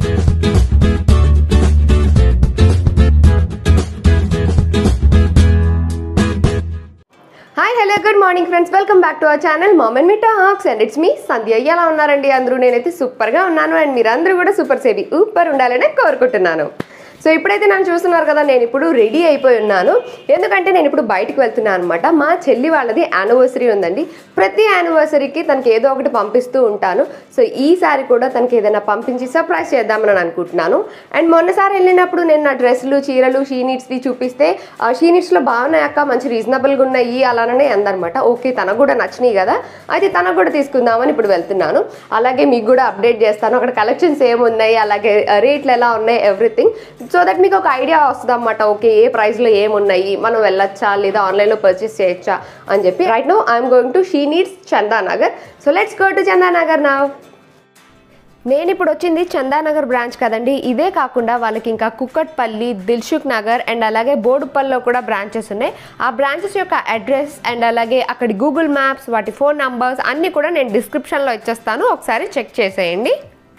hi hello good morning friends welcome back to our channel మామన్ మిట్టా hacks and it's me Sandhya ఎలా ఉన్నారండి అందరూ నేనైతే సూపర్గా ఉన్నాను అండ్ మీరందరూ కూడా సూపర్ సేవి ఊపర్ ఉండాలని కోరుకుంటున్నాను సో ఇప్పుడైతే నన్ను చూస్తున్నారు కదా నేను ఇప్పుడు రెడీ అయిపోయి ఉన్నాను ఎందుకంటే నేను ఇప్పుడు బయటికి వెళ్తున్నాను అనమాట మా చెల్లి వాళ్ళది యానివర్సరీ ఉందండి ప్రతి యానివర్సరీకి తనకి ఏదో ఒకటి పంపిస్తూ ఉంటాను సో ఈసారి కూడా తనకి ఏదైనా పంపించి సర్ప్రైజ్ చేద్దామని అనుకుంటున్నాను అండ్ మొన్నసారి వెళ్ళినప్పుడు నేను నా డ్రెస్సులు చీరలు షీనిట్స్వి చూపిస్తే ఆ షీనిట్స్లో బాగున్నాయి అక్క మంచి రీజనబుల్గా ఉన్నాయి అలానే అందనమాట ఓకే తనకు కూడా నచ్చినాయి కదా అయితే తనకు కూడా తీసుకుందామని ఇప్పుడు వెళ్తున్నాను అలాగే మీకు కూడా అప్డేట్ చేస్తాను అక్కడ కలెక్షన్స్ ఏమున్నాయి అలాగే రేట్లు ఎలా ఉన్నాయి ఎవ్రీథింగ్ సో దట్ మీకు ఒక ఐడియా వస్తుంది అనమాట ఓకే ఏ ప్రైస్లో ఏమున్నాయి మనం వెళ్ళొచ్చా లేదా ఆన్లైన్లో పర్చేస్ చేయొచ్చా అని చెప్పి right now I'm going to she needs Chandanagar so let's go to Chandanagar నా నేను ఇప్పుడు వచ్చింది చందానగర్ బ్రాంచ్ కదండి ఇదే కాకుండా వాళ్ళకి ఇంకా కుక్కట్పల్లి దిల్సుఖ్ నగర్ అండ్ అలాగే బోడుపల్లిలో కూడా బ్రాంచెస్ ఉన్నాయి ఆ బ్రాంచెస్ యొక్క అడ్రస్ అండ్ అలాగే అక్కడి గూగుల్ మ్యాప్స్ వాటి ఫోన్ నంబర్స్ అన్నీ కూడా నేను డిస్క్రిప్షన్లో ఇచ్చేస్తాను ఒకసారి చెక్ చేసేయండి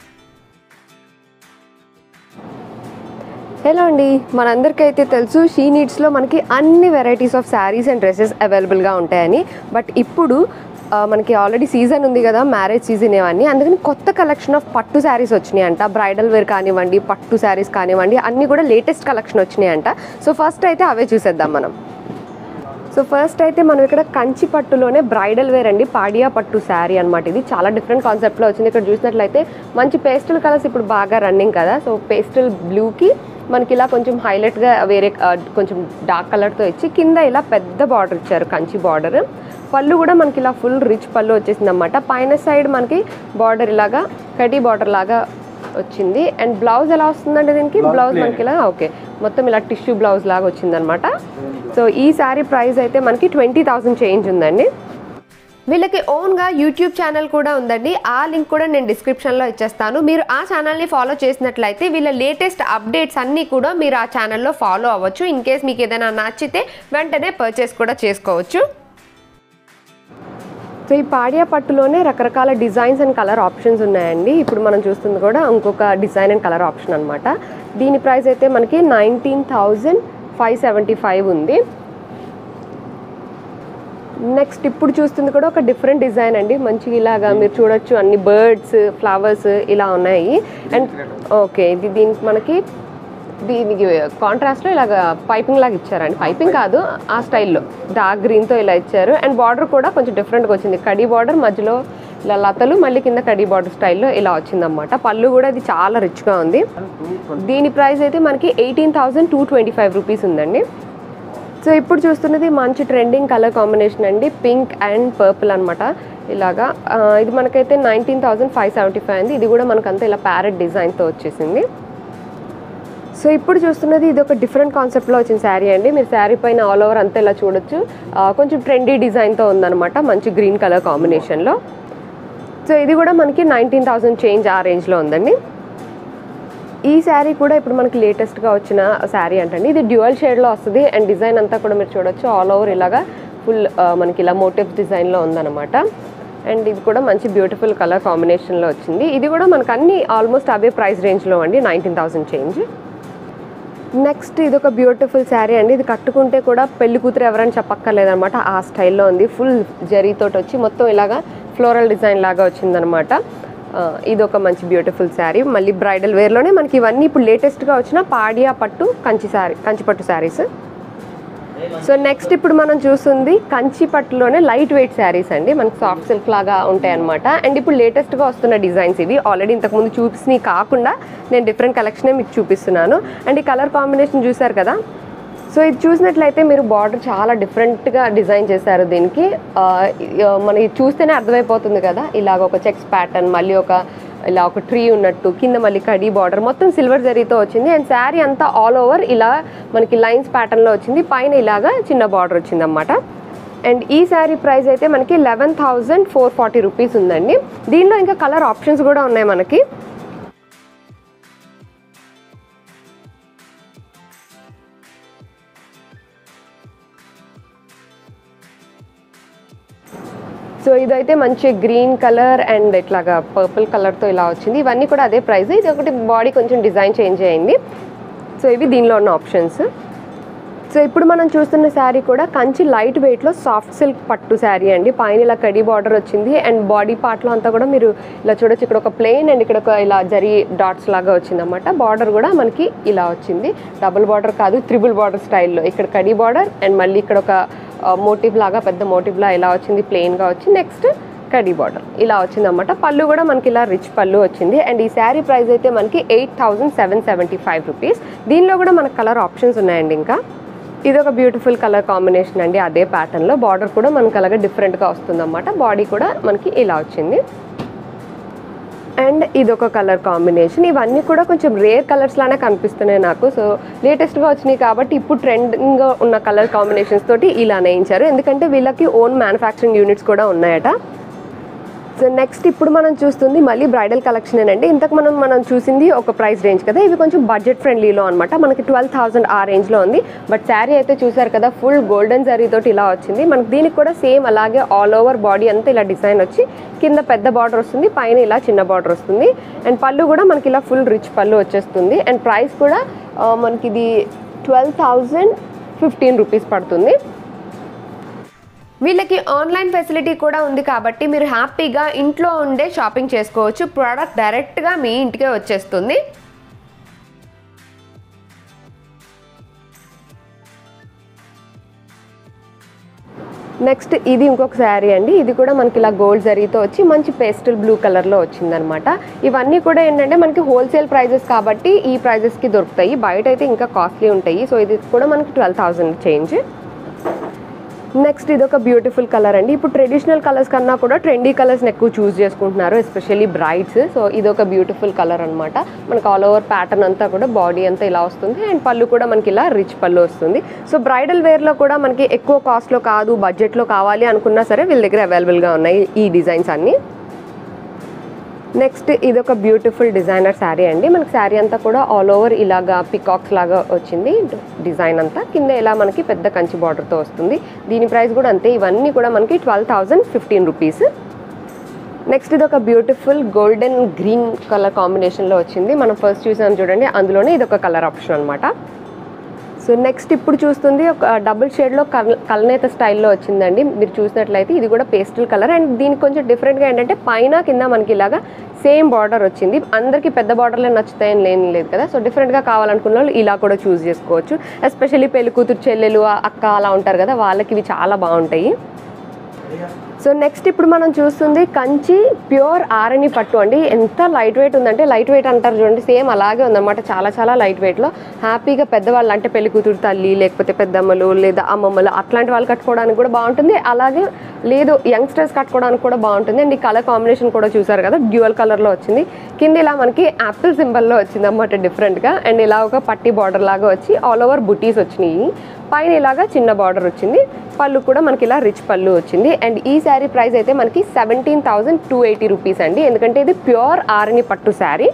హలో అండి మనందరికైతే తెలుసు షీ నీడ్స్లో మనకి అన్ని varieties of saris and dresses అవైలబుల్గా ఉంటాయని బట్ ఇప్పుడు ఆ, మనకి ఆల్రెడీ సీజన్ ఉంది కదా మ్యారేజ్ సీజన్ ఇవన్నీ అందుకని కొత్త కలెక్షన్ ఆఫ్ పట్టు శారీస్ వచ్చినాయి అంట బ్రైడల్ వేర్ కానివ్వండి పట్టు శారీస్ కానివ్వండి అన్నీ కూడా లేటెస్ట్ కలెక్షన్ వచ్చినాయి అంట సో ఫస్ట్ అయితే అవే చూసేద్దాం మనం సో ఫస్ట్ అయితే మనం ఇక్కడ కంచి పట్టులోనే బ్రైడల్ వేర్ అండి పాడియా పట్టు శారీ అనమాట ఇది చాలా డిఫరెంట్ కాన్సెప్ట్లో వచ్చింది ఇక్కడ చూసినట్లయితే మంచి పేస్టల్ కలర్స్ ఇప్పుడు బాగా రన్నింగ్ కదా సో పేస్టల్ బ్లూకి మనకి ఇలా కొంచెం హైలైట్గా వేరే ఆ, కొంచెం డార్క్ కలర్తో ఇచ్చి కింద ఇలా పెద్ద బార్డర్ ఇచ్చారు కంచి బార్డర్ పళ్ళు కూడా మనకి ఇలా ఫుల్ రిచ్ పళ్ళు వచ్చేసింది అనమాట పైన సైడ్ మనకి బార్డర్ ఇలాగా కటీ బార్డర్ లాగా వచ్చింది అండ్ బ్లౌజ్ ఎలా వస్తుందంటే దీనికి బ్లౌజ్ మనకి ఇలా ఓకే మొత్తం ఇలా టిష్యూ బ్లౌజ్ లాగా వచ్చిందనమాట సో ఈ శారీ ప్రైస్ అయితే మనకి ట్వంటీ థౌసండ్ చేంజ్ ఉందండి వీళ్ళకి ఓన్గా యూట్యూబ్ ఛానల్ కూడా ఉందండి ఆ లింక్ కూడా నేను డిస్క్రిప్షన్లో ఇచ్చేస్తాను మీరు ఆ ఛానల్ని ఫాలో చేసినట్లయితే వీళ్ళ లేటెస్ట్ అప్డేట్స్ అన్నీ కూడా మీరు ఆ ఛానల్లో ఫాలో అవ్వచ్చు ఇన్ కేస్ మీకు ఏదైనా నచ్చితే వెంటనే పర్చేస్ కూడా చేసుకోవచ్చు సో ఈ పాడియా పట్టులోనే రకరకాల డిజైన్స్ అండ్ కలర్ ఆప్షన్స్ ఉన్నాయండి ఇప్పుడు మనం చూస్తుంది కూడా ఇంకొక డిజైన్ అండ్ కలర్ ఆప్షన్ అనమాట దీని ప్రైస్ అయితే మనకి nineteen thousand five seventy five ఉంది నెక్స్ట్ ఇప్పుడు చూస్తుంది కూడా ఒక డిఫరెంట్ డిజైన్ అండి మంచిగా ఇలాగా మీరు చూడొచ్చు అన్ని బర్డ్స్ ఫ్లవర్స్ ఇలా ఉన్నాయి అండ్ ఓకే ఇది దీనికి మనకి దీనికి కాంట్రాస్ట్లో ఇలాగ పైపింగ్ లాగా ఇచ్చారండి పైపింగ్ కాదు ఆ స్టైల్లో డార్క్ గ్రీన్తో ఇలా ఇచ్చారు అండ్ బార్డర్ కూడా కొంచెం డిఫరెంట్గా వచ్చింది కడీ బార్డర్ మధ్యలో ఇలా లతలు మళ్ళీ కింద కడీ బార్డర్ స్టైల్లో ఇలా వచ్చిందన్నమాట పళ్ళు కూడా ఇది చాలా రిచ్గా ఉంది దీని ప్రైస్ అయితే మనకి eighteen thousand two twenty five rupees ఉందండి సో ఇప్పుడు చూస్తున్నది మంచి ట్రెండింగ్ కలర్ కాంబినేషన్ అండి పింక్ అండ్ పర్పుల్ అనమాట ఇలాగా ఆ, ఇది మనకైతే nineteen thousand five seventy five అంది ఇది కూడా మనకంతా ఇలా ప్యారెట్ డిజైన్తో వచ్చేసింది సో ఇప్పుడు చూస్తున్నది ఇది ఒక డిఫరెంట్ కాన్సెప్ట్లో వచ్చిన శారీ అండి మీరు శారీ పైన ఆల్ ఓవర్ అంతా ఇలా చూడొచ్చు ఆ, కొంచెం ట్రెండీ డిజైన్తో ఉందన్నమాట మంచి గ్రీన్ కలర్ కాంబినేషన్లో సో ఇది కూడా మనకి నైన్టీన్ థౌసండ్ చేంజ్ ఆ రేంజ్లో ఉందండి ఈ శారీ కూడా ఇప్పుడు మనకి లేటెస్ట్గా వచ్చిన శారీ అంటండి ఇది డ్యూయల్ షేడ్లో వస్తుంది అండ్ డిజైన్ అంతా కూడా మీరు చూడొచ్చు ఆల్ ఓవర్ ఇలాగా ఫుల్ మనకి ఇలా మోటివ్స్ డిజైన్లో ఉందన్నమాట అండ్ ఇది కూడా మంచి బ్యూటిఫుల్ కలర్ కాంబినేషన్లో వచ్చింది ఇది కూడా మనకు అన్ని ఆల్మోస్ట్ అవే ప్రైస్ రేంజ్లో అండి నైన్టీన్ థౌసండ్ చేంజ్ నెక్స్ట్ ఇది ఒక బ్యూటిఫుల్ శారీ అండి ఇది కట్టుకుంటే కూడా పెళ్లి కూతురు ఎవరని చెప్పక్కర్లేదనమాట ఆ స్టైల్లో ఉంది ఫుల్ జరీతోటి వచ్చి మొత్తం ఇలాగా ఫ్లోరల్ డిజైన్ లాగా వచ్చిందనమాట ఆ, ఇది ఒక మంచి బ్యూటిఫుల్ శారీ మళ్ళీ బ్రైడల్ వేర్లోనే మనకి ఇవన్నీ ఇప్పుడు లేటెస్ట్గా వచ్చిన పాడియా పట్టు కంచి శారీ కంచి పట్టు శారీస్ సో నెక్స్ట్ ఇప్పుడు మనం చూస్తుంది కంచి పట్టులోనే లైట్ వెయిట్ శారీస్ అండి మనకి సాఫ్ట్ సిల్క్ లాగా ఉంటాయి అనమాట అండ్ ఇప్పుడు లేటెస్ట్గా వస్తున్న డిజైన్స్ ఇవి ఆల్రెడీ ఇంతకుముందు చూపించినవి కాకుండా నేను డిఫరెంట్ కలెక్షనే మీకు చూపిస్తున్నాను అండ్ ఈ కలర్ కాంబినేషన్ చూసారు కదా సో ఇది చూసినట్లయితే మీరు బార్డర్ చాలా డిఫరెంట్గా డిజైన్ చేశారు దీనికి ఆ, ఆ, మనకి చూస్తేనే అర్థమైపోతుంది కదా ఇలాగ ఒక చెక్స్ ప్యాటర్న్ మళ్ళీ ఒక ఇలా ఒక ట్రీ ఉన్నట్టు కింద మళ్ళీ కడీ బార్డర్ మొత్తం సిల్వర్ జరీతో వచ్చింది అండ్ శారీ అంతా ఆల్ ఓవర్ ఇలా మనకి లైన్స్ ప్యాటర్న్లో వచ్చింది పైన ఇలాగా చిన్న బార్డర్ వచ్చింది అనమాట అండ్ ఈ శారీ ప్రైస్ అయితే మనకి eleven thousand four forty rupees ఉందండి దీనిలో ఇంకా కలర్ ఆప్షన్స్ కూడా ఉన్నాయి మనకి సో ఇదైతే మంచి గ్రీన్ కలర్ అండ్ ఇట్లాగా పర్పుల్ కలర్తో ఇలా వచ్చింది ఇవన్నీ కూడా అదే ప్రైస్ ఇది ఒకటి బాడీ కొంచెం డిజైన్ చేంజ్ అయింది సో ఇవి దీనిలో ఉన్న ఆప్షన్స్ సో ఇప్పుడు మనం చూస్తున్న శారీ కూడా కంచి లైట్ వెయిట్లో సాఫ్ట్ సిల్క్ పట్టు శారీ అండి పైన ఇలా కడి బార్డర్ వచ్చింది అండ్ బాడీ పార్ట్లో అంతా కూడా మీరు ఇలా చూడొచ్చు ఇక్కడ ఒక ప్లెయిన్ అండ్ ఇక్కడ ఒక ఇలా జరీ డాట్స్ లాగా వచ్చిందన్నమాట బార్డర్ కూడా మనకి ఇలా వచ్చింది డబుల్ బార్డర్ కాదు త్రిబుల్ బార్డర్ స్టైల్లో ఇక్కడ కడి బార్డర్ అండ్ మళ్ళీ ఇక్కడ ఒక మోటివ్ లాగా పెద్ద మోటివ్ లా ఇలా వచ్చింది ప్లెయిన్గా వచ్చి నెక్స్ట్ కడీ బార్డర్ ఇలా వచ్చిందన్నమాట పళ్ళు కూడా మనకి ఇలా రిచ్ పళ్ళు వచ్చింది అండ్ ఈ శారీ ప్రైస్ అయితే మనకి eight thousand seven seventy five rupees దీనిలో కూడా మనకు కలర్ ఆప్షన్స్ ఉన్నాయండి ఇంకా ఇది ఒక బ్యూటిఫుల్ కలర్ కాంబినేషన్ అండి అదే ప్యాటర్న్లో బార్డర్ కూడా మనకి అలాగే డిఫరెంట్గా వస్తుందన్నమాట బాడీ కూడా మనకి ఇలా వచ్చింది అండ్ ఇది ఒక కలర్ కాంబినేషన్ ఇవన్నీ కూడా కొంచెం రేర్ కలర్స్ లానే కనిపిస్తున్నాయి నాకు సో లేటెస్ట్గా వచ్చినాయి కాబట్టి ఇప్పుడు ట్రెండింగ్గా ఉన్న కలర్ కాంబినేషన్స్ తోటి ఇలా నేయించారు ఎందుకంటే వీళ్ళకి ఓన్ మ్యానుఫ్యాక్చరింగ్ యూనిట్స్ కూడా ఉన్నాయట సో నెక్స్ట్ ఇప్పుడు మనం చూస్తుంది మళ్ళీ బ్రైడల్ కలెక్షన్ అండి ఇంతకు మనం మనం చూసింది ఒక ప్రైస్ రేంజ్ కదా ఇవి కొంచెం బడ్జెట్ ఫ్రెండ్లీలో అనమాట మనకి ట్వెల్వ్ థౌసండ్ ఆ రేంజ్లో ఉంది బట్ శారీ అయితే చూసారు కదా ఫుల్ గోల్డెన్ జరీ తోటి ఇలా వచ్చింది మనకి దీనికి కూడా సేమ్ అలాగే ఆల్ ఓవర్ బాడీ అంతా ఇలా డిజైన్ వచ్చి కింద పెద్ద బార్డర్ వస్తుంది పైన ఇలా చిన్న బార్డర్ వస్తుంది అండ్ పళ్ళు కూడా మనకి ఇలా ఫుల్ రిచ్ పళ్ళు వచ్చేస్తుంది అండ్ ప్రైస్ కూడా ఆ, మనకి ఇది ట్వెల్వ్ థౌజండ్ ఫిఫ్టీన్ రూపీస్ పడుతుంది వీళ్ళకి ఆన్లైన్ ఫెసిలిటీ కూడా ఉంది కాబట్టి మీరు హ్యాపీగా ఇంట్లో ఉండే షాపింగ్ చేసుకోవచ్చు ప్రోడక్ట్ డైరెక్ట్గా మీ ఇంటికే వచ్చేస్తుంది నెక్స్ట్ ఇది ఇంకొక శారీ అండి ఇది కూడా మనకి ఇలా గోల్డ్ జరీతో వచ్చి మంచి పేస్టల్ బ్లూ కలర్లో వచ్చిందనమాట ఇవన్నీ కూడా ఏంటంటే మనకి హోల్సేల్ ప్రైజెస్ కాబట్టి ఈ ప్రైజెస్కి దొరుకుతాయి బయట అయితే ఇంకా కాస్ట్లీ ఉంటాయి సో ఇది కూడా మనకి ట్వెల్వ్ థౌజండ్ చేంజ్ నెక్స్ట్ ఇది ఒక బ్యూటిఫుల్ కలర్ అండి ఇప్పుడు ట్రెడిషనల్ కలర్స్ కన్నా కూడా ట్రెండీ కలర్స్ని ఎక్కువ చూస్ చేసుకుంటున్నారు ఎస్పెషల్లీ బ్రైడ్స్ సో ఇది ఒక బ్యూటిఫుల్ కలర్ అనమాట మనకు ఆల్ ఓవర్ ప్యాటర్న్ అంతా కూడా బాడీ అంతా ఇలా వస్తుంది అండ్ పళ్ళు కూడా మనకి ఇలా రిచ్ పళ్ళు వస్తుంది సో బ్రైడల్ వేర్లో కూడా మనకి ఎక్కువ కాస్ట్లో కాదు బడ్జెట్లో కావాలి అనుకున్నా సరే వీళ్ళ దగ్గర అవైలబుల్గా ఉన్నాయి ఈ డిజైన్స్ అన్నీ నెక్స్ట్ ఇది ఒక బ్యూటిఫుల్ డిజైనర్ శారీ అండి మనకి శారీ అంతా కూడా ఆల్ ఓవర్ ఇలాగా పికాక్స్ లాగా వచ్చింది డిజైన్ అంతా కింద ఇలా మనకి పెద్ద కంచి బార్డర్తో వస్తుంది దీని ప్రైస్ కూడా అంతే ఇవన్నీ కూడా మనకి twelve thousand fifteen rupees next ఇది ఒక బ్యూటిఫుల్ గోల్డెన్ గ్రీన్ కలర్ కాంబినేషన్లో వచ్చింది మనం ఫస్ట్ చూసాం చూడండి అందులోనే ఇది ఒక కలర్ ఆప్షన్ అనమాట సో నెక్స్ట్ ఇప్పుడు చూస్తుంది ఒక డబుల్ షేడ్లో కల్ కల్నేత స్టైల్లో వచ్చిందండి మీరు చూసినట్లయితే ఇది కూడా పేస్టల్ కలర్ అండ్ దీనికి కొంచెం డిఫరెంట్గా ఏంటంటే పైన కింద మనకి ఇలాగా సేమ్ బార్డర్ వచ్చింది అందరికీ పెద్ద బార్డర్లే నచ్చుతాయని లేని లేదు కదా సో డిఫరెంట్గా కావాలనుకున్న వాళ్ళు ఇలా కూడా చూస్ చేసుకోవచ్చు ఎస్పెషల్లీ పెళ్లి కూతురు చెల్లెలు అక్క అలా ఉంటారు కదా వాళ్ళకి ఇవి చాలా బాగుంటాయి సో నెక్స్ట్ ఇప్పుడు మనం చూస్తుంది కంచి ప్యూర్ ఆరణి పట్టు అండి ఎంత లైట్ వెయిట్ ఉందంటే లైట్ వెయిట్ అంటారు చూడండి సేమ్ అలాగే ఉందన్నమాట చాలా చాలా లైట్ వెయిట్లో హ్యాపీగా పెద్దవాళ్ళు అంటే పెళ్లి కూతురు తల్లి లేకపోతే పెద్దమ్మలు లేదా అమ్మమ్మలు అట్లాంటి వాళ్ళు కట్టుకోవడానికి కూడా బాగుంటుంది అలాగే లేదు యంగ్స్టర్స్ కట్టుకోవడానికి కూడా బాగుంటుంది అండ్ ఈ కలర్ కాంబినేషన్ కూడా చూసారు కదా డ్యూయల్ కలర్లో వచ్చింది కింద ఇలా మనకి యాపిల్ సింబల్లో వచ్చింది అన్నమాట డిఫరెంట్గా అండ్ ఇలా ఒక పట్టి బార్డర్ లాగా వచ్చి ఆల్ ఓవర్ బుటీస్ వచ్చినాయి పైన ఇలాగా చిన్న బార్డర్ వచ్చింది పళ్ళు కూడా మనకి ఇలా రిచ్ పళ్ళు వచ్చింది అండ్ ఈ శారీ ప్రైస్ అయితే మనకి seventeen thousand two eighty rupees అండి ఎందుకంటే ఇది ప్యూర్ ఆరణి పట్టు శారీ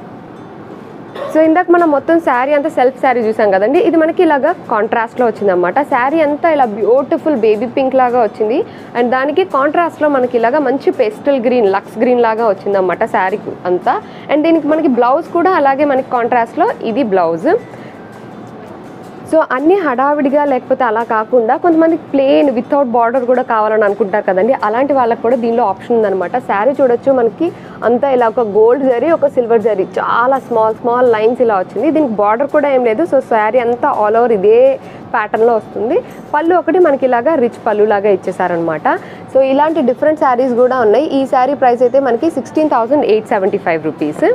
సో ఇందాక మనం మొత్తం శారీ అంతా సెల్ఫ్ శారీ చూసాం కదండి ఇది మనకి ఇలాగా కాంట్రాస్ట్లో వచ్చిందన్నమాట శారీ అంతా ఇలా బ్యూటిఫుల్ బేబీ పింక్ లాగా వచ్చింది అండ్ దానికి కాంట్రాస్ట్లో మనకి ఇలాగా మంచి పెస్టల్ గ్రీన్ లక్స్ గ్రీన్ లాగా వచ్చిందన్నమాట శారీ అంతా అండ్ దీనికి మనకి బ్లౌజ్ కూడా అలాగే మనకి కాంట్రాస్ట్లో ఇది బ్లౌజ్ సో అన్ని హడావిడిగా లేకపోతే అలా కాకుండా కొంతమంది ప్లేన్ వితౌట్ బార్డర్ కూడా కావాలని అనుకుంటారు కదండి అలాంటి వాళ్ళకి కూడా దీనిలో ఆప్షన్ ఉందన్నమాట శారీ చూడొచ్చు మనకి అంతా ఇలా ఒక గోల్డ్ జరీ ఒక సిల్వర్ జరీ చాలా స్మాల్ స్మాల్ లైన్స్ ఇలా వచ్చింది దీనికి బార్డర్ కూడా ఏం లేదు సో శారీ అంతా ఆల్ ఓవర్ ఇదే ప్యాటర్న్లో వస్తుంది పళ్ళు ఒకటి మనకి ఇలాగా రిచ్ పళ్ళు లాగా ఇచ్చేసారనమాట సో ఇలాంటి డిఫరెంట్ శారీస్ కూడా ఉన్నాయి ఈ శారీ ప్రైస్ అయితే మనకి sixteen thousand eight seventy five rupees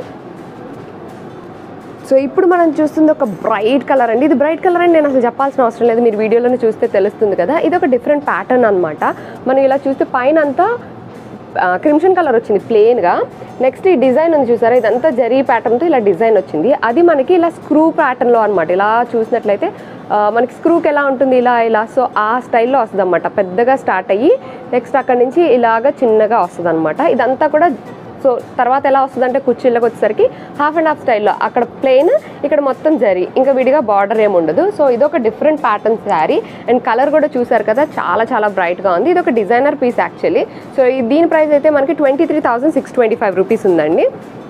so ఇప్పుడు మనం చూస్తుంది ఒక బ్రైట్ కలర్ అండి ఇది బ్రైట్ కలర్ అని నేను అసలు చెప్పాల్సిన అవసరం లేదు మీరు వీడియోలోనే చూస్తే తెలుస్తుంది కదా ఇది ఒక డిఫరెంట్ ప్యాటర్న్ అనమాట మనం ఇలా చూస్తే పైన అంతా క్రిమ్షన్ కలర్ వచ్చింది ప్లెయిన్గా నెక్స్ట్ ఈ డిజైన్ ఉంది చూసారా ఇదంతా జరీ ప్యాటర్న్తో ఇలా డిజైన్ వచ్చింది అది మనకి ఇలా స్క్రూ ప్యాటర్న్లో అనమాట ఇలా చూసినట్లయితే ఆ, మనకి స్క్రూకి ఎలా ఉంటుంది ఇలా ఇలా సో ఆ స్టైల్లో వస్తుంది అనమాట పెద్దగా స్టార్ట్ అయ్యి నెక్స్ట్ అక్కడ నుంచి ఇలాగ చిన్నగా వస్తుంది అనమాట ఇదంతా కూడా సో తర్వాత ఎలా వస్తుంది అంటే కుర్చీలకు వచ్చేసరికి హాఫ్ అండ్ హాఫ్ స్టైల్లో అక్కడ ప్లెయిన్ ఇక్కడ మొత్తం జరి ఇంకా విడిగా బార్డర్ ఏమి ఉండదు సో ఇదొక different pattern sari and colour కూడా చూసారు కదా చాలా చాలా బ్రైట్గా ఉంది ఇది ఒక డిజైనర్ పీస్ యాక్చువల్లీ సో ఈ- దీని ప్రైస్ అయితే మనకి twenty three thousand six twenty five rupees ఉందండి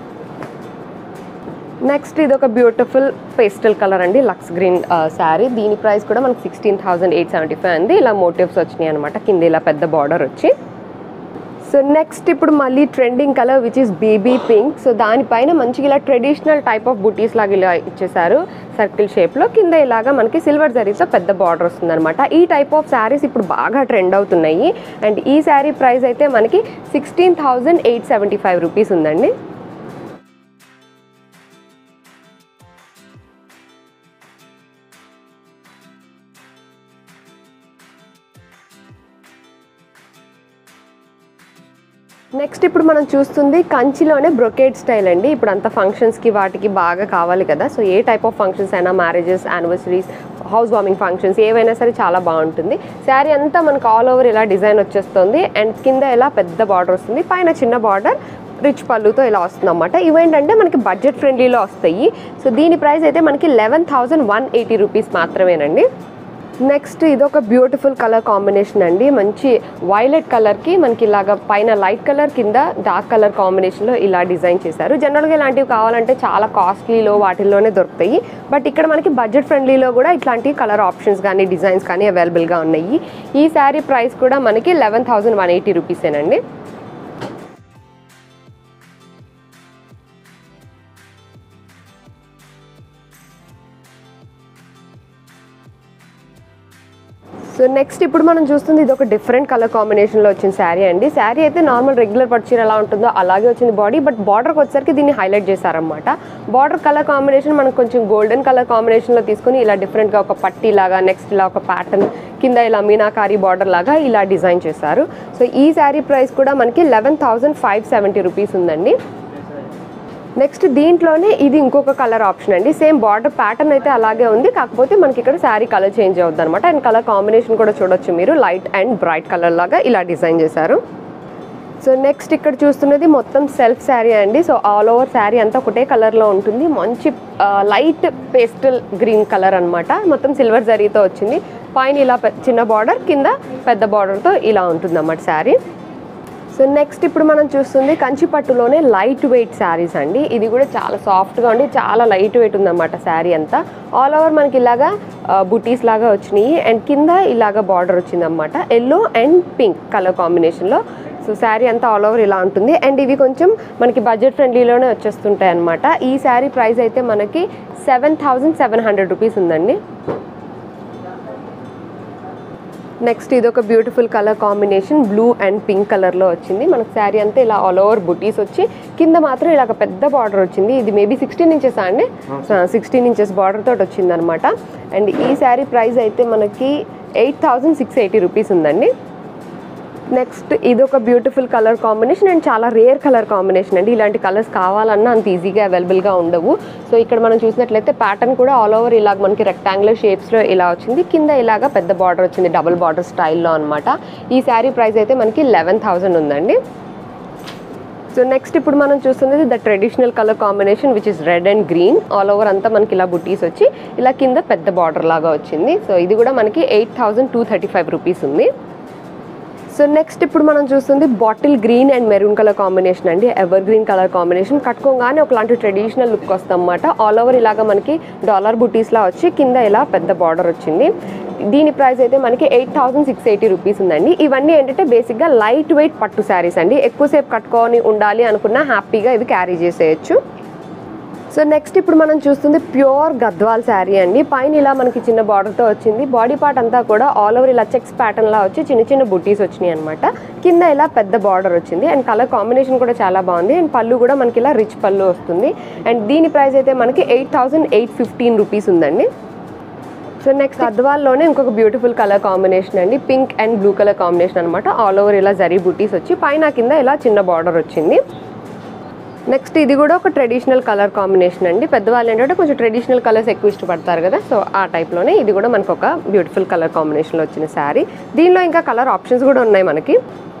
నెక్స్ట్ ఇది ఒక బ్యూటిఫుల్ పేస్టల్ కలర్ అండి లక్స్ గ్రీన్ శారీ దీని ప్రైస్ కూడా మనకి sixteen thousand eight seventy five అండి ఇలా మోటివ్స్ వచ్చినాయి అనమాట కింద ఇలా పెద్ద బార్డర్ వచ్చి సో నెక్స్ట్ ఇప్పుడు మళ్ళీ trending colour which is baby pink so దానిపైన మంచిగా ఇలా ట్రెడిషనల్ టైప్ ఆఫ్ బుటీస్ లాగా ఇలా ఇచ్చేసారు సర్కిల్ షేప్లో కింద ఇలాగా మనకి సిల్వర్ జరీతో పెద్ద బార్డర్ వస్తుందన్నమాట ఈ టైప్ ఆఫ్ శారీస్ ఇప్పుడు బాగా ట్రెండ్ అవుతున్నాయి అండ్ ఈ శారీ ప్రైస్ అయితే మనకి sixteen thousand eight seventy five rupees ఉందండి నెక్స్ట్ ఇప్పుడు మనం చూస్తుంది కంచిలోనే బ్రొకేడ్ స్టైల్ అండి ఇప్పుడు అంత ఫంక్షన్స్కి వాటికి బాగా కావాలి కదా so a type of functions అయినా marriages anniversaries house warming functions ఏవైనా సరే చాలా బాగుంటుంది శారీ అంతా మనకు ఆల్ ఓవర్ ఇలా డిజైన్ వచ్చేస్తుంది అండ్ కింద ఇలా పెద్ద బార్డర్ వస్తుంది పైన చిన్న బార్డర్ రిచ్ పళ్ళుతో ఇలా వస్తుంది అనమాట ఇవేంటంటే మనకి బడ్జెట్ ఫ్రెండ్లీలో వస్తాయి సో దీని ప్రైస్ అయితే మనకి eleven thousand one eighty rupees మాత్రమేనండి నెక్స్ట్ ఇదొక బ్యూటిఫుల్ కలర్ కాంబినేషన్ అండి మంచి వైలెట్ కలర్కి మనకి ఇలాగ పైన లైట్ కలర్ కింద డార్క్ కలర్ కాంబినేషన్లో ఇలా డిజైన్ చేశారు జనరల్గా ఇలాంటివి కావాలంటే చాలా కాస్ట్లీలో వాటిల్లోనే దొరుకుతాయి బట్ ఇక్కడ మనకి బడ్జెట్ ఫ్రెండ్లీలో కూడా ఇట్లాంటి కలర్ ఆప్షన్స్ కానీ డిజైన్స్ కానీ అవైలబుల్గా ఉన్నాయి ఈ శారీ ప్రైస్ కూడా మనకి లెవెన్ థౌజండ్ వన్ ఎయిటీ రూపీసేనండి సో నెక్స్ట్ ఇప్పుడు మనం చూస్తుంది ఇది ఒక డిఫరెంట్ కలర్ కాంబినేషన్లో వచ్చిన శారీ అండి శారీ అయితే నార్మల్ రెగ్యులర్ పట్టు ఎలా ఉంటుందో అలాగే వచ్చింది బాడీ బట్ బార్డర్కి వచ్చేసరికి దీన్ని హైలైట్ చేశారనమాట బార్డర్ కలర్ కాంబినేషన్ మనకు కొంచెం గోల్డెన్ కలర్ కాంబినేషన్లో తీసుకుని ఇలా డిఫరెంట్గా ఒక పట్టీ లాగా నెక్స్ట్ ఇలా ఒక ప్యాటర్న్ కింద ఇలా మీనాకారి బార్డర్ లాగా ఇలా డిజైన్ చేశారు సో ఈ శారీ ప్రైస్ కూడా మనకి eleven thousand five seventy rupees ఉందండి నెక్స్ట్ దీంట్లోనే ఇది ఇంకొక కలర్ ఆప్షన్ అండి సేమ్ బార్డర్ ప్యాటర్న్ అయితే అలాగే ఉంది కాకపోతే మనకి ఇక్కడ శారీ కలర్ చేంజ్ అవుతుంది అనమాట అండ్ కలర్ కాంబినేషన్ కూడా చూడొచ్చు మీరు లైట్ అండ్ బ్రైట్ కలర్ లాగా ఇలా డిజైన్ చేశారు సో నెక్స్ట్ ఇక్కడ చూస్తున్నది మొత్తం సెల్ఫ్ శారీ అండి సో ఆల్ ఓవర్ శారీ అంతా ఒకటే కలర్లో ఉంటుంది మంచి లైట్ పేస్టల్ గ్రీన్ కలర్ అన్నమాట మొత్తం సిల్వర్ జరీతో వచ్చింది పైన ఇలా పె- చిన్న బార్డర్ కింద పెద్ద బార్డర్తో ఇలా ఉంటుంది అన్నమాట శారీ సో నెక్స్ట్ ఇప్పుడు మనం చూస్తుంది కంచి పట్టులోనే లైట్ వెయిట్ శారీస్ అండి ఇది కూడా చాలా సాఫ్ట్గా ఉండి చాలా లైట్ వెయిట్ ఉందన్నమాట శారీ అంతా ఆల్ ఓవర్ మనకి ఇలాగా బుటీస్ లాగా వచ్చినాయి అండ్ కింద ఇలాగా బార్డర్ వచ్చిందన్నమాట ఎల్లో అండ్ పింక్ కలర్ కాంబినేషన్లో సో శారీ అంతా ఆల్ ఓవర్ ఇలా ఉంటుంది అండ్ ఇవి కొంచెం మనకి బడ్జెట్ ఫ్రెండ్లీలోనే వచ్చేస్తుంటాయి అనమాట ఈ శారీ ప్రైస్ అయితే మనకి seven thousand seven hundred rupees ఉందండి నెక్స్ట్ ఇది ఒక beautiful colour combination blue and pink కలర్లో వచ్చింది మనకు శారీ అంతా ఇలా ఆల్ ఓవర్ బుటీస్ వచ్చి కింద మాత్రం ఇలా ఒక పెద్ద బార్డర్ వచ్చింది ఇది మేబీ సిక్స్టీన్ ఇంచెస్ అండి సిక్స్టీన్ ఇంచెస్ బార్డర్ తోటి వచ్చింది అనమాట అండ్ ఈ శారీ ప్రైస్ అయితే మనకి eight thousand six eighty rupees ఉందండి నెక్స్ట్ ఇది ఒక బ్యూటిఫుల్ కలర్ కాంబినేషన్ అండ్ చాలా రేర్ కలర్ కాంబినేషన్ అండి ఇలాంటి కలర్స్ కావాలన్నా అంత ఈజీగా అవైలబుల్గా ఉండవు సో ఇక్కడ మనం చూసినట్లయితే ప్యాటర్న్ కూడా ఆల్ ఓవర్ ఇలాగ మనకి రెక్టాంగులర్ షేప్స్లో ఇలా వచ్చింది కింద ఇలాగా పెద్ద బార్డర్ వచ్చింది డబుల్ బార్డర్ స్టైల్లో అనమాట ఈ శారీ ప్రైస్ అయితే మనకి లెవెన్ థౌజండ్ ఉందండి సో నెక్స్ట్ ఇప్పుడు మనం చూస్తున్నది the traditional colour combination which is red and green all over అంతా మనకి ఇలా బుటీస్ వచ్చి ఇలా కింద పెద్ద బార్డర్ లాగా వచ్చింది సో ఇది కూడా మనకి eight thousand two thirty five rupees ఉంది సో నెక్స్ట్ ఇప్పుడు మనం చూస్తుంది bottle green and maroon colour combination అండి ఎవర్ గ్రీన్ కలర్ కాంబినేషన్ కట్టుకోగానే ఒకలాంటి ట్రెడిషనల్ లుక్ వస్తాం అన్నమాట ఆల్ ఓవర్ ఇలాగా మనకి డాలర్ బుటీస్లా వచ్చి కింద ఇలా పెద్ద బార్డర్ వచ్చింది దీని ప్రైస్ అయితే మనకి eight thousand six eighty rupees ఉందండి ఇవన్నీ ఏంటంటే బేసిక్గా లైట్ వెయిట్ పట్టు శారీస్ అండి ఎక్కువసేపు కట్టుకొని ఉండాలి అనుకున్నా హ్యాపీగా ఇది క్యారీ చేసేయచ్చు సో నెక్స్ట్ ఇప్పుడు మనం చూస్తుంది ప్యూర్ గద్వాల్ శారీ అండి పైన ఇలా మనకి చిన్న బార్డర్తో వచ్చింది బాడీ పార్ట్ అంతా కూడా ఆల్ ఓవర్ ఇలా చెక్స్ ప్యాటర్న్ లా వచ్చి చిన్న చిన్న బుటీస్ వచ్చినాయి అనమాట కింద ఇలా పెద్ద బార్డర్ వచ్చింది అండ్ కలర్ కాంబినేషన్ కూడా చాలా బాగుంది అండ్ పళ్ళు కూడా మనకి ఇలా రిచ్ పళ్ళు వస్తుంది అండ్ దీని ప్రైస్ అయితే మనకి eight thousand eight fifteen rupees ఉందండి సో నెక్స్ట్ గద్వాల్లోనే ఇంకొక బ్యూటిఫుల్ కలర్ కాంబినేషన్ అండి pink and blue colour combination అనమాట ఆల్ ఓవర్ ఇలా జరీ బుటీస్ వచ్చి పైన కింద ఇలా చిన్న బార్డర్ వచ్చింది నెక్స్ట్ ఇది కూడా ఒక ట్రెడిషనల్ కలర్ కాంబినేషన్ అండి పెద్దవాళ్ళు ఏంటంటే కొంచెం ట్రెడిషనల్ కలర్స్ ఎక్కువ ఇష్టపడతారు కదా సో ఆ టైప్లోనే ఇది కూడా మనకు ఒక బ్యూటిఫుల్ కలర్ కాంబినేషన్లో వచ్చిన శారీ దీనిలో ఇంకా కలర్ ఆప్షన్స్ కూడా ఉన్నాయి మనకి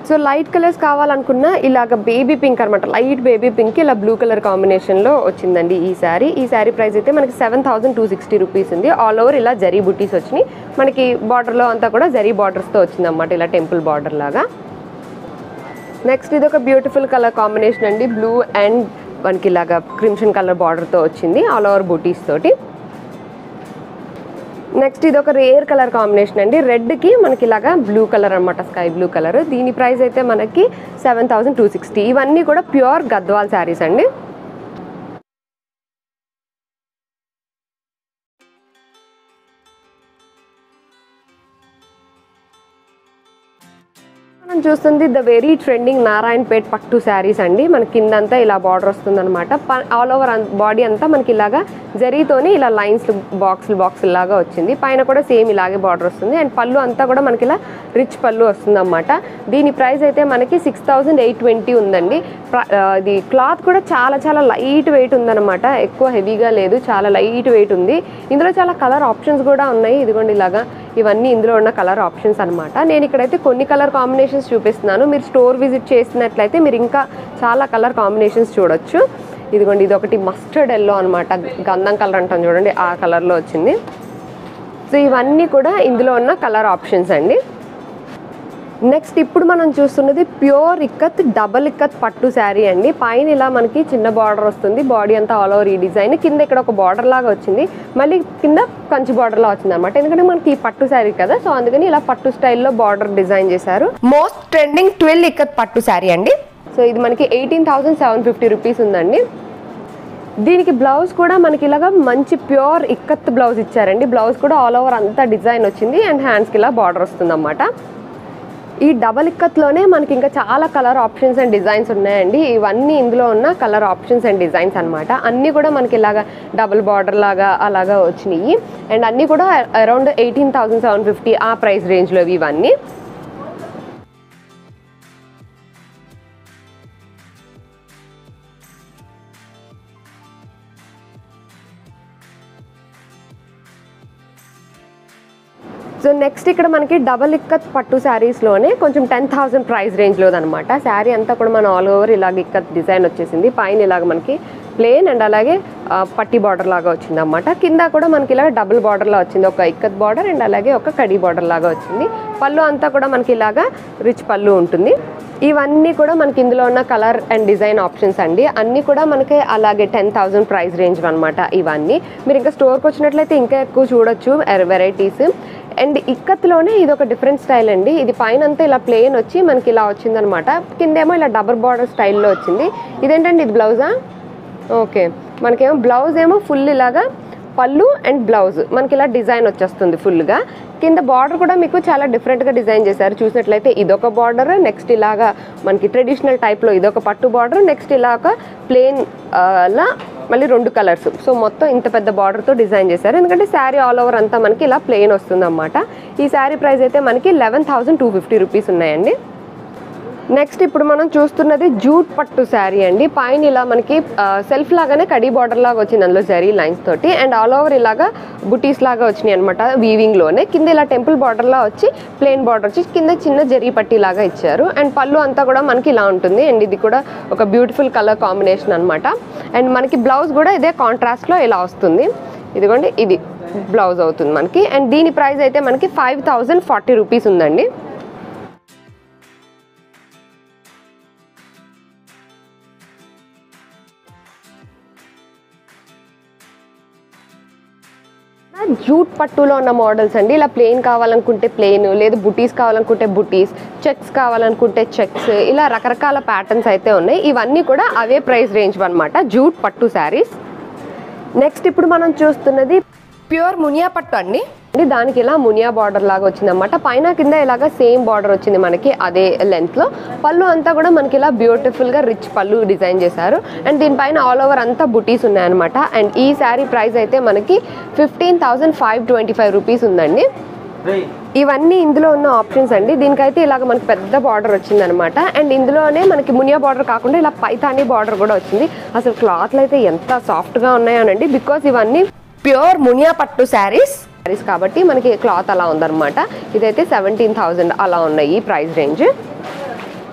సో లైట్ కలర్స్ కావాలనుకున్నా ఇలాగ బేబీ పింక్ అనమాట లైట్ బేబీ పింక్ ఇలా బ్లూ కలర్ కాంబినేషన్లో వచ్చిందండి ఈ శారీ ఈ శారీ ప్రైస్ అయితే మనకి seven thousand two sixty rupees ఉంది ఆల్ ఓవర్ ఇలా జరీ బుటీస్ వచ్చినాయి మనకి బార్డర్లో అంతా కూడా జరీ బార్డర్స్తో వచ్చిందన్నమాట ఇలా టెంపుల్ బార్డర్ లాగా నెక్స్ట్ ఇది ఒక బ్యూటిఫుల్ కలర్ కాంబినేషన్ అండి బ్లూ అండ్ మనకి ఇలాగా క్రిమ్షన్ కలర్ బార్డర్తో వచ్చింది ఆల్ ఓవర్ బుటీస్ తోటి నెక్స్ట్ ఇది ఒక రేర్ కలర్ కాంబినేషన్ అండి రెడ్కి మనకి ఇలాగా బ్లూ కలర్ అనమాట స్కై బ్లూ కలర్ దీని ప్రైస్ అయితే మనకి సెవెన్ థౌసండ్ టూ సిక్స్టీ ఇవన్నీ కూడా ప్యూర్ గద్వాల్ శారీస్ అండి మనం చూస్తుంది ద వెరీ ట్రెండింగ్ నారాయణపేట్ పట్టు శారీస్ అండి మన కిందంతా ఇలా బార్డర్ వస్తుంది అనమాట ఆల్ ఓవర్ బాడీ అంతా మనకి ఇలాగా జరీతోని ఇలా లైన్స్ బాక్స్ బాక్స్ లాగా వచ్చింది పైన కూడా సేమ్ ఇలాగే బార్డర్ వస్తుంది అండ్ పళ్ళు అంతా కూడా మనకి ఇలా రిచ్ పళ్ళు వస్తుంది అనమాట దీని ప్రైస్ అయితే మనకి సిక్స్ థౌజండ్ ఎయిట్ ట్వంటీ ఉందండి ప్ర- ఆ, ఇది క్లాత్ కూడా చాలా చాలా లైట్ వెయిట్ ఉందన్నమాట ఎక్కువ హెవీగా లేదు చాలా లైట్ వెయిట్ ఉంది ఇందులో చాలా కలర్ ఆప్షన్స్ కూడా ఉన్నాయి ఇదిగోండి ఇలాగా ఇవన్నీ ఇందులో ఉన్న కలర్ ఆప్షన్స్ అనమాట నేను ఇక్కడైతే కొన్ని కలర్ కాంబినేషన్స్ చూపిస్తున్నాను మీరు స్టోర్ విజిట్ చేసినట్లయితే మీరు ఇంకా చాలా కలర్ కాంబినేషన్స్ చూడొచ్చు ఇదిగోండి ఇది ఒకటి మస్టర్డ్ ఎల్లో అనమాట గంధం కలర్ అంటాం చూడండి ఆ కలర్లో వచ్చింది సో ఇవన్నీ కూడా ఇందులో ఉన్న కలర్ ఆప్షన్స్ అండి నెక్స్ట్ ఇప్పుడు మనం చూస్తున్నది ప్యూర్ ఇక్కత్ డబల్ ఇక్కత్ పట్టు శారీ అండి పైన ఇలా మనకి చిన్న బార్డర్ వస్తుంది బాడీ అంతా ఆల్ ఓవర్ ఈ డిజైన్ కింద ఇక్కడ ఒక బార్డర్ లాగా వచ్చింది మళ్ళీ కింద కంచి బార్డర్ లా వచ్చింది అనమాట ఎందుకంటే మనకి ఈ పట్టు శారీ కదా సో అందుకని ఇలా పట్టు స్టైల్లో బార్డర్ డిజైన్ చేశారు మోస్ట్ ట్రెండింగ్ ట్వెల్వ్ ఇక్కత్ పట్టు శారీ అండి సో ఇది మనకి eighteen thousand seven fifty rupees ఉందండి దీనికి బ్లౌజ్ కూడా మనకి ఇలాగా మంచి ప్యూర్ ఇక్కత్ బ్లౌజ్ ఇచ్చారండి బ్లౌజ్ కూడా ఆల్ ఓవర్ అంతా డిజైన్ వచ్చింది అండ్ హ్యాండ్స్కి ఇలా బార్డర్ వస్తుంది ఈ డబల్ ఇక్కత్లోనే మనకి ఇంకా చాలా కలర్ ఆప్షన్స్ అండ్ డిజైన్స్ ఉన్నాయండి ఇవన్నీ ఇందులో ఉన్న కలర్ ఆప్షన్స్ అండ్ డిజైన్స్ అన్నమాట అన్నీ కూడా మనకి ఇలాగా డబుల్ బార్డర్ లాగా అలాగా వచ్చినాయి అండ్ అన్నీ కూడా around eighteen thousand seven fifty ఆ ప్రైస్ రేంజ్లో ఇవన్నీ సో నెక్స్ట్ ఇక్కడ మనకి డబల్ ఇక్కత్ పట్టు శారీస్లోనే కొంచెం టెన్ థౌసండ్ ప్రైస్ రేంజ్లో అనమాట శారీ అంతా కూడా మన ఆల్ ఓవర్ ఇలాగ ఇక్కత్ డిజైన్ వచ్చేసింది పైన ఇలాగ మనకి ప్లేన్ అండ్ అలాగే ఆ, పట్టి బార్డర్ లాగా వచ్చింది అనమాట కింద కూడా మనకి ఇలా డబుల్ బార్డర్లా వచ్చింది ఒక ఇక్కత్ బార్డర్ అండ్ అలాగే ఒక కడి బార్డర్ లాగా వచ్చింది పళ్ళు అంతా కూడా మనకి ఇలాగా రిచ్ పళ్ళు ఉంటుంది ఇవన్నీ కూడా మనకి ఇందులో ఉన్న కలర్ అండ్ డిజైన్ ఆప్షన్స్ అండి అన్నీ కూడా మనకి అలాగే టెన్ థౌసండ్ ప్రైస్ రేంజ్ అనమాట ఇవన్నీ మీరు ఇంకా స్టోర్కి వచ్చినట్లయితే ఇంకా ఎక్కువ చూడొచ్చు వెరైటీస్ అండ్ ఇక్కత్లోనే ఇది ఒక డిఫరెంట్ స్టైల్ అండి ఇది పైన అంతా ఇలా ప్లేన్ వచ్చి మనకి ఇలా వచ్చిందనమాట కిందేమో ఇలా డబర్ బార్డర్ స్టైల్లో వచ్చింది ఇదేంటండి ఇది బ్లౌజా ఓకే మనకేమో బ్లౌజ్ ఏమో ఫుల్ ఇలాగా పళ్ళు అండ్ బ్లౌజ్ మనకి ఇలా డిజైన్ వచ్చేస్తుంది ఫుల్గా కింద బార్డర్ కూడా మీకు చాలా డిఫరెంట్గా డిజైన్ చేశారు చూసినట్లయితే ఇదొక బార్డర్ నెక్స్ట్ ఇలాగా మనకి ట్రెడిషనల్ టైప్లో ఇదొక పట్టు బార్డర్ నెక్స్ట్ ఇలాగ ప్లేన్ లా మళ్ళీ రెండు కలర్స్ సో మొత్తం ఇంత పెద్ద బార్డర్తో డిజైన్ చేశారు ఎందుకంటే శారీ ఆల్ ఓవర్ అంతా మనకి ఇలా ప్లెయిన్ వస్తుంది అన్నమాట ఈ శారీ ప్రైస్ అయితే మనకి eleven thousand two fifty rupees ఉన్నాయండి నెక్స్ట్ ఇప్పుడు మనం చూస్తున్నది జూట్ పట్టు శారీ అండి పైన ఇలా మనకి సెల్ఫ్ లాగానే కడీ బార్డర్ లాగా వచ్చింది అందులో జరీ లైన్స్ తోటి అండ్ ఆల్ ఓవర్ ఇలాగా బుటీస్ లాగా వచ్చినాయి అనమాట వీవింగ్లోనే కింద ఇలా టెంపుల్ బార్డర్లా వచ్చి ప్లెయిన్ బార్డర్ వచ్చి కింద చిన్న జరీ పట్టీ లాగా ఇచ్చారు అండ్ పళ్ళు అంతా కూడా మనకి ఇలా ఉంటుంది అండ్ ఇది కూడా ఒక బ్యూటిఫుల్ కలర్ కాంబినేషన్ అనమాట అండ్ మనకి బ్లౌజ్ కూడా ఇదే కాంట్రాస్ట్లో ఇలా వస్తుంది ఇదిగోండి ఇది బ్లౌజ్ అవుతుంది మనకి అండ్ దీని ప్రైస్ అయితే మనకి ఫైవ్ థౌజండ్ ఫార్టీ రూపీస్ ఉందండి జూట్ పట్టులో ఉన్న మోడల్స్ అండి ఇలా ప్లెయిన్ కావాలనుకుంటే ప్లెయిన్ లేదు బుటీస్ కావాలనుకుంటే బుటీస్ చెక్స్ కావాలనుకుంటే చెక్స్ ఇలా రకరకాల ప్యాటర్న్స్ అయితే ఉన్నాయి ఇవన్నీ కూడా అవే ప్రైస్ రేంజ్ అనమాట జూట్ పట్టు శారీస్ నెక్స్ట్ ఇప్పుడు మనం చూస్తున్నది ప్యూర్ మునియా పట్టు అండి అంటే దానికి ఇలా మునియా బార్డర్ లాగా వచ్చిందన్నమాట పైన కింద ఇలాగా సేమ్ బార్డర్ వచ్చింది మనకి అదే లెంత్ లో పళ్ళు అంతా కూడా మనకి ఇలా బ్యూటిఫుల్ గా రిచ్ పళ్ళు డిజైన్ చేశారు అండ్ దీనిపైన ఆల్ ఓవర్ అంతా బుటీస్ ఉన్నాయన్నమాట అండ్ ఈ శారీ ప్రైస్ అయితే మనకి fifteen thousand five twenty five rupees ఉందండి ఇవన్నీ ఇందులో ఉన్న ఆప్షన్స్ అండి దీనికైతే ఇలాగ మనకి పెద్ద బార్డర్ వచ్చింది అనమాట అండ్ ఇందులోనే మనకి మునియా బార్డర్ కాకుండా ఇలా పైతానీ బార్డర్ కూడా వచ్చింది అసలు క్లాత్లు అయితే ఎంత సాఫ్ట్గా ఉన్నాయోనండి బికాస్ ఇవన్నీ ప్యూర్ మునియా పట్టు శారీస్ శారీస్ కాబట్టి మనకి క్లాత్ అలా ఉందన్నమాట ఇదైతే సెవెంటీన్ థౌజండ్ అలా ఉన్నాయి ఈ ప్రైస్ రేంజ్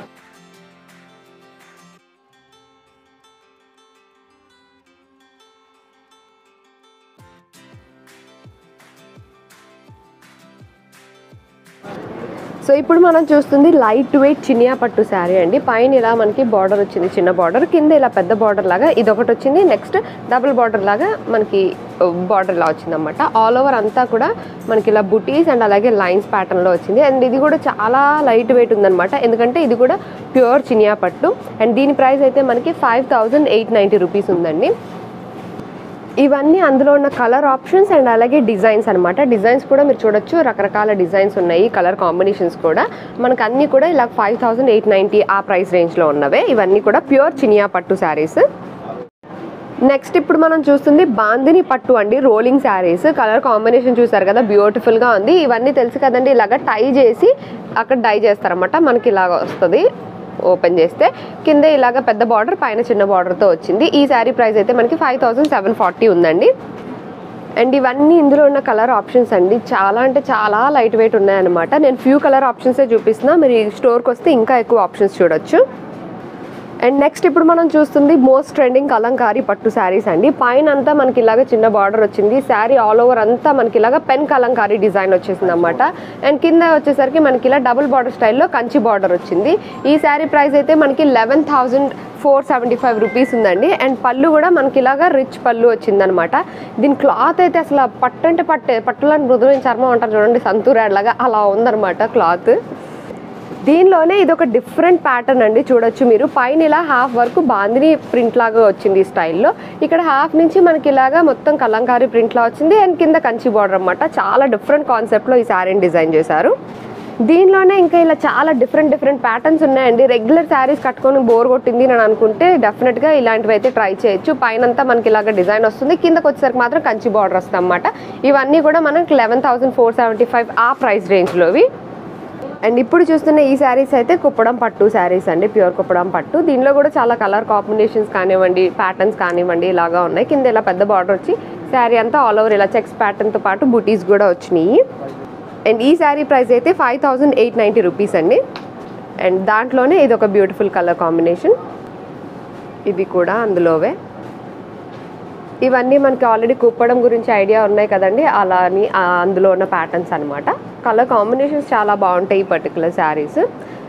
సో ఇప్పుడు మనం చూస్తుంది లైట్ వెయిట్ చినియా పట్టు శారీ అండి పైన ఇలా మనకి బార్డర్ వచ్చింది చిన్న బార్డర్ కింద ఇలా పెద్ద బార్డర్ లాగా ఇది ఒకటి వచ్చింది నెక్స్ట్ డబుల్ బార్డర్ లాగా మనకి బార్డర్ ఇలా వచ్చింది అనమాట ఆల్ ఓవర్ అంతా కూడా మనకి ఇలా బుటీస్ అండ్ అలాగే లైన్స్ ప్యాటర్న్ లో వచ్చింది అండ్ ఇది కూడా చాలా లైట్ వెయిట్ ఉందన్నమాట ఎందుకంటే ఇది కూడా ప్యూర్ చినియా పట్టు అండ్ దీని ప్రైస్ అయితే మనకి five thousand eight ninety rupees ఉందండి ఇవన్నీ అందులో ఉన్న కలర్ ఆప్షన్స్ అండ్ అలాగే డిజైన్స్ అనమాట డిజైన్స్ కూడా మీరు చూడొచ్చు రకరకాల డిజైన్స్ ఉన్నాయి కలర్ కాంబినేషన్స్ కూడా మనకు అన్నీ కూడా ఇలా ఫైవ్ థౌసండ్ ఎయిట్ నైంటీ ఆ ప్రైస్ రేంజ్లో ఉన్నవే ఇవన్నీ కూడా ప్యూర్ చినియా పట్టు శారీస్ నెక్స్ట్ ఇప్పుడు మనం చూస్తుంది బాందిని పట్టు అండి రోలింగ్ శారీస్ కలర్ కాంబినేషన్ చూసారు కదా బ్యూటిఫుల్ గా ఉంది ఇవన్నీ తెలుసు కదండి ఇలాగ టై చేసి అక్కడ డై చేస్తారన్నమాట మనకి ఇలాగ వస్తుంది ఓపెన్ చేస్తే కింద ఇలాగ పెద్ద బార్డర్ పైన చిన్న బార్డర్తో వచ్చింది ఈ శారీ ప్రైస్ అయితే మనకి ఫైవ్ థౌసండ్ సెవెన్ ఫార్టీ ఉందండి అండ్ ఇవన్నీ ఇందులో ఉన్న కలర్ ఆప్షన్స్ అండి చాలా అంటే చాలా లైట్ వెయిట్ ఉన్నాయన్నమాట నేను ఫ్యూ కలర్ ఆప్షన్సే చూపిస్తున్నా మీరు ఈ స్టోర్కి వస్తే ఇంకా ఎక్కువ ఆప్షన్స్ చూడొచ్చు అండ్ నెక్స్ట్ ఇప్పుడు మనం చూస్తుంది మోస్ట్ ట్రెండింగ్ కలంకారీ పట్టు శారీస్ అండి పైన అంతా మనకి ఇలాగ చిన్న బార్డర్ వచ్చింది శారీ ఆల్ ఓవర్ అంతా మనకి ఇలాగ పెన్ కలంకారీ డిజైన్ వచ్చేసింది అనమాట అండ్ కింద వచ్చేసరికి మనకి ఇలా డబుల్ బార్డర్ స్టైల్లో కంచి బార్డర్ వచ్చింది ఈ శారీ ప్రైస్ అయితే మనకి eleven thousand four seventy five rupees ఉందండి అండ్ పళ్ళు కూడా మనకి ఇలాగా రిచ్ పళ్ళు వచ్చిందనమాట దీని క్లాత్ అయితే అసలు పట్టు అంటే పట్టే పట్టులని మృదువైన చర్మం అంటారు చూడండి సంతూరాడ్ లాగా అలా ఉందన్నమాట క్లాత్ దీనిలోనే ఇది ఒక డిఫరెంట్ ప్యాటర్న్ అండి చూడొచ్చు మీరు పైన ఇలా హాఫ్ వరకు బాందిని ప్రింట్ లాగా వచ్చింది ఈ స్టైల్లో ఇక్కడ హాఫ్ నుంచి మనకి ఇలాగా మొత్తం కలంకారీ ప్రింట్ లా వచ్చింది అండ్ కింద కంచి బార్డర్ అన్నమాట చాలా డిఫరెంట్ కాన్సెప్ట్లో ఈ శారీని డిజైన్ చేశారు దీనిలోనే ఇంకా ఇలా చాలా డిఫరెంట్ డిఫరెంట్ ప్యాటర్న్స్ ఉన్నాయండి రెగ్యులర్ శారీస్ కట్టుకొని బోర్ కొట్టింది అని అనుకుంటే డెఫినెట్గా ఇలాంటివి అయితే ట్రై చేయొచ్చు పైనంతా మనకి ఇలాగ డిజైన్ వస్తుంది కిందకి వచ్చేసరికి మాత్రం కంచి బార్డర్ వస్తుంది అన్నమాట ఇవన్నీ కూడా మనకి eleven thousand four seventy five ఆ ప్రైస్ రేంజ్లోవి అండ్ ఇప్పుడు చూస్తున్న ఈ శారీస్ అయితే కుప్పడం పట్టు శారీస్ అండి ప్యూర్ కుప్పడం పట్టు దీనిలో కూడా చాలా కలర్ కాంబినేషన్స్ కానివ్వండి ప్యాటర్న్స్ కానివ్వండి ఇలాగా ఉన్నాయి కింద ఇలా పెద్ద బార్డర్ వచ్చి శారీ అంతా ఆల్ ఓవర్ ఇలా చెక్స్ ప్యాటర్న్తో పాటు బుటీస్ కూడా వచ్చినాయి అండ్ ఈ శారీ ప్రైస్ అయితే five thousand eight ninety rupees అండి అండ్ దాంట్లోనే ఇది ఒక బ్యూటిఫుల్ కలర్ కాంబినేషన్ ఇది కూడా అందులోవే ఇవన్నీ మనకి ఆల్రెడీ కుప్పడం గురించి ఐడియా ఉన్నాయి కదండి అలా అని ఆ అందులో ఉన్న ప్యాటర్న్స్ అనమాట కలర్ కాంబినేషన్స్ చాలా బాగుంటాయి ఈ పర్టికులర్ శారీస్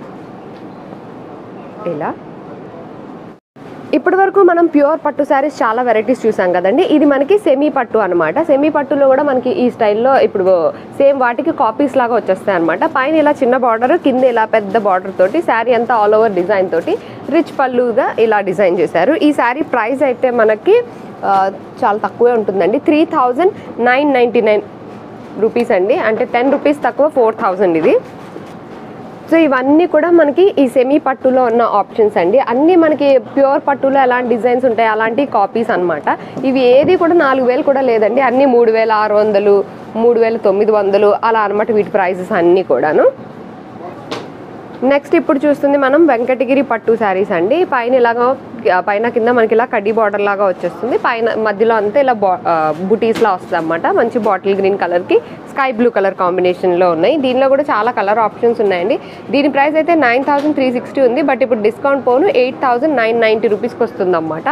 ఇలా ఇప్పటి వరకు మనం ప్యూర్ పట్టు శారీస్ చాలా వెరైటీస్ చూసాం కదండి ఇది మనకి సెమీ పట్టు అనమాట సెమీ పట్టులో కూడా మనకి ఈ స్టైల్లో ఇప్పుడు సేమ్ వాటికి కాపీస్ లాగా వచ్చేస్తాయి అనమాట పైన ఇలా చిన్న బార్డర్ కింద ఇలా పెద్ద బార్డర్ తోటి శారీ అంతా ఆల్ ఓవర్ డిజైన్ తోటి రిచ్ పళ్ళుగా ఇలా డిజైన్ చేశారు ఈ శారీ ప్రైస్ అయితే మనకి ఆ, చాలా తక్కువే ఉంటుందండి three thousand nine ninety nine rupees అండి అంటే టెన్ రూపీస్ తక్కువ ఫోర్ థౌజండ్ ఇది సో ఇవన్నీ కూడా మనకి ఈ సెమీ పట్టులో ఉన్న ఆప్షన్స్ అండి అన్నీ మనకి ప్యూర్ పట్టులో ఎలాంటి డిజైన్స్ ఉంటాయి అలాంటి కాపీస్ అన్నమాట ఇవి ఏది కూడా నాలుగు వేలు కూడా లేదండి అన్నీ మూడు వేల ఆరు వందలు మూడు వేల తొమ్మిది వందలు అలా అనమాట వీటి ప్రైజెస్ అన్నీ కూడాను నెక్స్ట్ ఇప్పుడు చూస్తుంది మనం వెంకటగిరి పట్టు శారీస్ అండి పైన ఇలాగా పైన కింద మనకి ఇలా కడ్డీ బార్డర్ లాగా వచ్చేస్తుంది పైన మధ్యలో అంతా ఇలా బా బుటీస్ లా వస్తుంది అనమాట మంచి బాటిల్ గ్రీన్ కలర్ కి స్కై బ్లూ కలర్ కాంబినేషన్ లో ఉన్నాయి దీనిలో కూడా చాలా కలర్ ఆప్షన్స్ ఉన్నాయండి దీని ప్రైస్ అయితే నైన్ థౌసండ్ త్రీ సిక్స్టీ ఉంది బట్ ఇప్పుడు డిస్కౌంట్ పోను ఎయిట్ థౌసండ్ నైన్ నైంటీ రూపీస్కి వస్తుంది అన్నమాట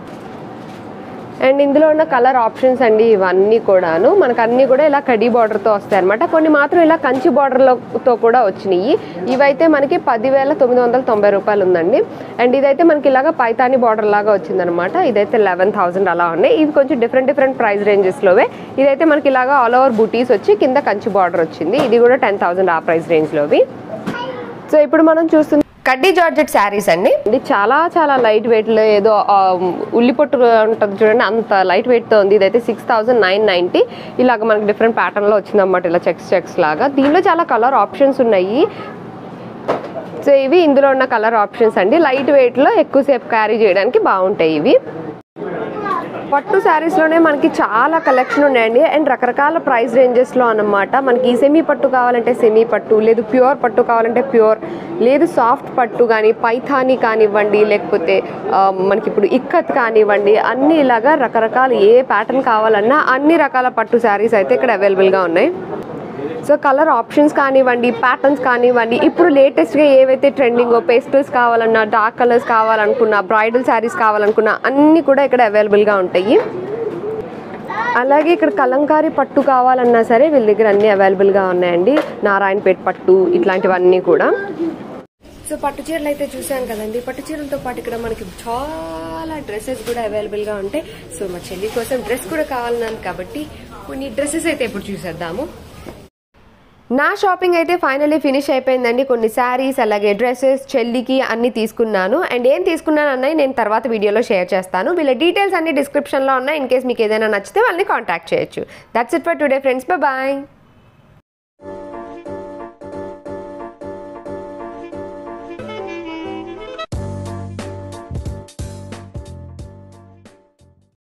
అండ్ ఇందులో ఉన్న కలర్ ఆప్షన్స్ అండి ఇవన్నీ కూడాను మనకు అన్నీ కూడా ఇలా కడీ బార్డర్తో వస్తాయి అనమాట కొన్ని మాత్రం ఇలా కంచి బార్డర్లతో కూడా వచ్చినాయి ఇవైతే మనకి పదివేల తొమ్మిది వందల తొంభై రూపాయలు ఉందండి అండ్ ఇదైతే మనకి ఇలాగా పైతాని బార్డర్ లాగా వచ్చిందనమాట ఇదైతే లెవెన్ థౌసండ్ అలా ఉన్నాయి ఇవి కొంచెం డిఫరెంట్ డిఫరెంట్ ప్రైస్ రేంజెస్లోవే ఇదైతే మనకి ఇలాగా ఆల్ ఓవర్ బుటీస్ వచ్చి కింద కంచి బార్డర్ వచ్చింది ఇది కూడా టెన్ థౌసండ్ ఆ ప్రైస్ రేంజ్లోవి సో ఇప్పుడు మనం చూస్తుంది కడ్డీ జార్జెట్ శారీస్ అండి ఇది చాలా చాలా లైట్ వెయిట్ లో ఏదో ఆ, ఉల్లిపొట్టు ఉంటుంది చూడండి అంత లైట్ వెయిట్ తో ఉంది ఇదైతే సిక్స్ థౌసండ్ నైన్ నైన్టీ ఇలాగ మనకి డిఫరెంట్ ప్యాటర్న్ లో వచ్చింది అనమాట ఇలా చెక్స్ చెక్స్ లాగా దీనిలో చాలా కలర్ ఆప్షన్స్ ఉన్నాయి సో ఇవి ఇందులో ఉన్న కలర్ ఆప్షన్స్ అండి లైట్ వెయిట్ లో ఎక్కువసేపు క్యారీ చేయడానికి బాగుంటాయి ఇవి పట్టు శారీస్లోనే మనకి చాలా కలెక్షన్ ఉన్నాయండి అండ్ రకరకాల ప్రైస్ రేంజెస్లో అన్నమాట మనకి సెమీ పట్టు కావాలంటే సెమీ పట్టు లేదు ప్యూర్ పట్టు కావాలంటే ప్యూర్ లేదు సాఫ్ట్ పట్టు కానీ పైథానీ కానివ్వండి లేకపోతే ఆ, మనకి ఇప్పుడు ఇక్కత్ కానివ్వండి అన్ని ఇలాగా రకరకాల ఏ ప్యాటర్న్ కావాలన్నా అన్ని రకాల పట్టు శారీస్ అయితే ఇక్కడ అవైలబుల్గా ఉన్నాయి సో కలర్ ఆప్షన్స్ కానివ్వండి ప్యాటర్న్స్ కానివ్వండి ఇప్పుడు లేటెస్ట్గా ఏవైతే ట్రెండింగ్ పేస్టల్స్ కావాలన్నా డార్క్ కలర్స్ కావాలనుకున్నా బ్రైడల్ శారీస్ కావాలనుకున్నా అన్నీ కూడా ఇక్కడ అవైలబుల్గా ఉంటాయి అలాగే ఇక్కడ కలంకారీ పట్టు కావాలన్నా సరే వీళ్ళ దగ్గర అన్ని అవైలబుల్గా ఉన్నాయండి నారాయణపేట పట్టు ఇట్లాంటివన్నీ కూడా సో పట్టు చీరలు అయితే చూసాం కదండి పట్టు చీరలతో పాటు ఇక్కడ మనకి చాలా డ్రెస్సెస్ కూడా అవైలబుల్గా ఉంటాయి సో మా చెల్లి కోసం డ్రెస్ కూడా కావాలన్నాను కాబట్టి కొన్ని డ్రెస్సెస్ అయితే ఇప్పుడు చూసేద్దాము నా షాపింగ్ అయితే ఫైనల్లీ ఫినిష్ అయిపోయిందండి కొన్ని శారీస్ అలాగే డ్రెస్సెస్ చెల్లికి అన్ని తీసుకున్నాను అండ్ ఏం తీసుకున్నాను అన్నది నేను తర్వాత వీడియోలో షేర్ చేస్తాను వీళ్ళ డీటెయిల్స్ అన్ని డిస్క్రిప్షన్లో ఉన్నాయి ఇన్ కేస్ మీకు ఏదైనా నచ్చితే వాళ్ళని కాంటాక్ట్ చేయొచ్చు that's it for today friends bye